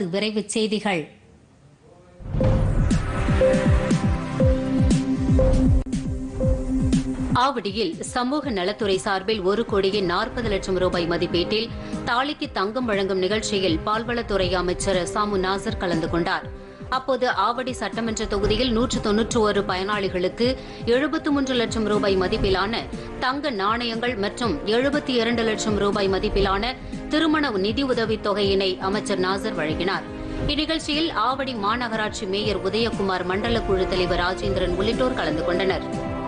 விரைவுச் செய்திகள் ஆவடியில் சமூக நலத்துறை சார்பில் ஒரு கோடியே நாற்பது லட்சம் ரூபாய் மதிப்பீட்டில் தாலிக்கு தங்கம் வழங்கும் நிகழ்ச்சியில் பால்வளத்துறை அமைச்சர் சாமு நாசர் கலந்து கொண்டார் அப்போது ஆவடி சட்டமன்ற தொகுதியில் நூற்று தொன்னூற்று ஒரு பயனாளிகளுக்கு எழுபத்து மூன்று லட்சம் ரூபாய் மதிப்பிலான தங்க நாணயங்கள் மற்றும் எழுபத்தி இரண்டு லட்சம் ரூபாய் மதிப்பிலான திருமண நிதி உதவித் தொகையினை அமைச்சர் நாசர் வழங்கினார் இந்நிகழ்ச்சியில் ஆவடி மாநகராட்சி மேயர் உதயகுமார் மண்டல குழு தலைவர் ராஜேந்திரன் உள்ளிட்டோர் கலந்து கொண்டனர்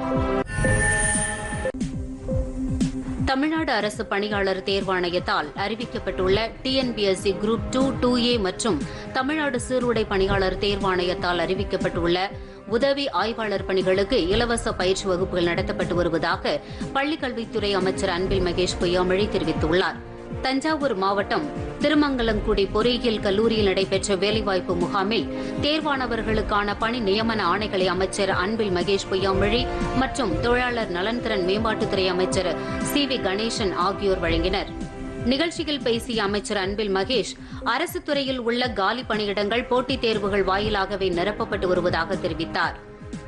தமிழ்நாடு அரசு பணியாளர் தேர்வாணையத்தால் அறிவிக்கப்பட்டுள்ள TNPSC group two two A மற்றும் தமிழ்நாடு சீருடை பணியாளர் தேர்வாணையத்தால் அறிவிக்கப்பட்டுள்ள உதவி ஆய்வாளர் பணிகளுக்கு இலவச பயிற்சி வகுப்புகள் நடத்தப்பட்டு வருவதாக பள்ளிக் கல்வித்துறை அமைச்சர் அன்பில் மகேஷ் பொய்யாமொழி தெரிவித்துள்ளார் தஞ்சாவூர் மாவட்டம் திருமங்கலங்குடி பொறியியல் கல்லூரியில் நடைபெற்ற வேலைவாய்ப்பு முகாமில் தேர்வானவர்களுக்கான பணி நியமன ஆணைகளை அமைச்சர் அன்பில் மகேஷ் பொய்யாமொழி மற்றும் தொழிலாளர் நலன்திறன் மேம்பாட்டுத்துறை அமைச்சர் சி வி கணேசன் ஆகியோர் வழங்கினர் நிகழ்ச்சியில் பேசிய அமைச்சர் அன்பில் மகேஷ் அரசு துறையில் உள்ள காலி பணியிடங்கள் போட்டித் தேர்வுகள் வாயிலாகவே நிரப்பப்பட்டு வருவதாக தெரிவித்தார்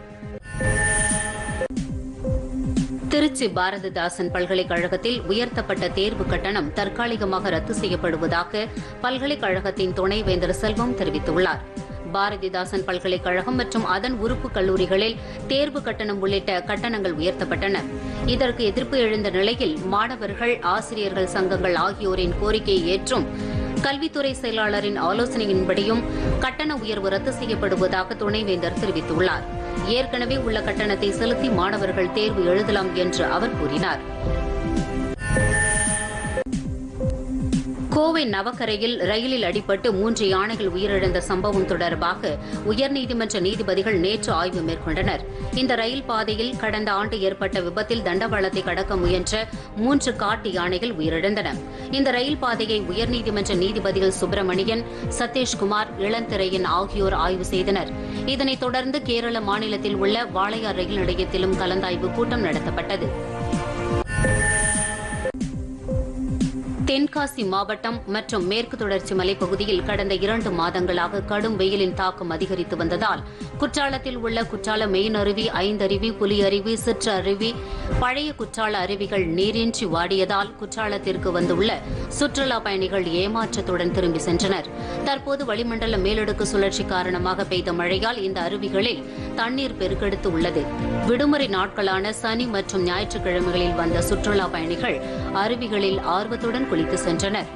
திருச்சி பாரதிதாசன் பல்கலைக்கழகத்தில் உயர்த்தப்பட்ட தேர்வு கட்டணம் தற்காலிகமாக ரத்து செய்யப்படுவதாக பல்கலைக்கழகத்தின் துணைவேந்தர் செல்வம் தெரிவித்துள்ளார் பாரதிதாசன் பல்கலைக்கழகம் மற்றும் அதன் உறுப்பு கல்லூரிகளில் தேர்வு கட்டணம் உள்ளிட்ட கட்டணங்கள் உயர்த்தப்பட்டன இதற்கு எதிர்ப்பு எழுந்த நிலையில் மாணவர்கள் ஆசிரியர்கள் சங்கங்கள் ஆகியோரின் கோரிக்கையை ஏற்றும் கல்வித்துறை செயலாளரின் ஆலோசனையின்படியும் கட்டண உயர்வு ரத்து செய்யப்படுவதாக துணைவேந்தர் தெரிவித்துள்ளார் ஏற்கனவே உள்ள கட்டணத்தை செலுத்தி மாணவர்கள் தேர்வு எழுதலாம் என்று அவர் கூறினார் கோவை நவக்கரையில் ரயிலில் அடிபட்டு மூன்று யானைகள் உயிரிழந்த சம்பவம் தொடர்பாக உயர்நீதிமன்ற நீதிபதிகள் நேற்று ஆய்வு மேற்கொண்டனர் இந்த ரயில் பாதையில் கடந்த ஆண்டு ஏற்பட்ட விபத்தில் தண்டவாளத்தை கடக்க முயன்ற மூன்று காட்டு யானைகள் உயிரிழந்தன இந்த ரயில் பாதையை உயர்நீதிமன்ற நீதிபதிகள் சுப்பிரமணியன் சதீஷ்குமார் இளந்திரையன் ஆகியோர் ஆய்வு செய்தனர் இதனைத் தொடர்ந்து கேரள மாநிலத்தில் உள்ள வாளையார் ரயில் நிலையத்திலும் கலந்தாய்வு கூட்டம் நடத்தப்பட்டது தென்காசி மாவட்டம் மற்றும் மேற்கு தொடர்ச்சி மலைப்பகுதியில் கடந்த இரண்டு மாதங்களாக கடும் வெயிலின் தாக்கம் அதிகரித்து வந்ததால் குற்றாலத்தில் உள்ள குற்றால மெயின் அருவி ஐந்தருவி புலியருவி சிற்று அருவி பழைய குற்றால அருவிகள் நீரின்றி வாடியதால் குற்றாலத்திற்கு வந்துள்ள சுற்றுலா பயணிகள் ஏமாற்றத்துடன் திரும்பி சென்றனர் தற்போது வளிமண்டல மேலடுக்கு சுழற்சி காரணமாக பெய்த மழையால் இந்த அருவிகளில் தண்ணீர் பெருக்கெடுத்து உள்ளது விடுமுறை நாட்களான சனி மற்றும் ஞாயிற்றுக்கிழமைகளில் வந்த சுற்றுலா பயணிகள் அருவிகளில் ஆர்வத்துடன் குளித்து சென்றனர்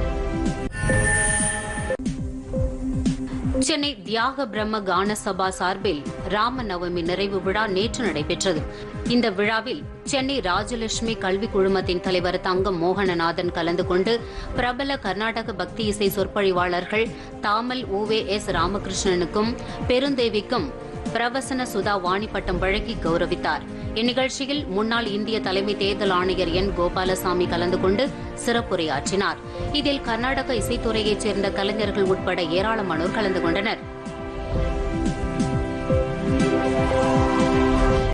சென்னை தியாக பிரம்ம கான சபா சார்பில் ராம நவமி நிறைவு விழா நேற்று நடைபெற்றது இந்த விழாவில் சென்னை ராஜலட்சுமி கல்வி குழுமத்தின் தலைவர் தங்கம் மோகனநாதன் கலந்து கொண்டு பிரபல கர்நாடக பக்தி இசை சொற்பொழிவாளர்கள் தாமல் ஓவே எஸ் ராமகிருஷ்ணனுக்கும் பெருந்தேவிக்கும் பிரவசன சுதா வாணி பட்டம் வழங்கி கௌரவித்தார் இந்நிகழ்ச்சியில் முன்னாள் இந்திய தலைமை தேர்தல் ஆணையர் என் கோபாலசாமி கலந்து கொண்டு சிறப்புரையாற்றினார் இதில் கர்நாடக இசைத்துறையைச் சேர்ந்த கலைஞர்கள் உட்பட ஏராளமானோர் கலந்து கொண்டனர்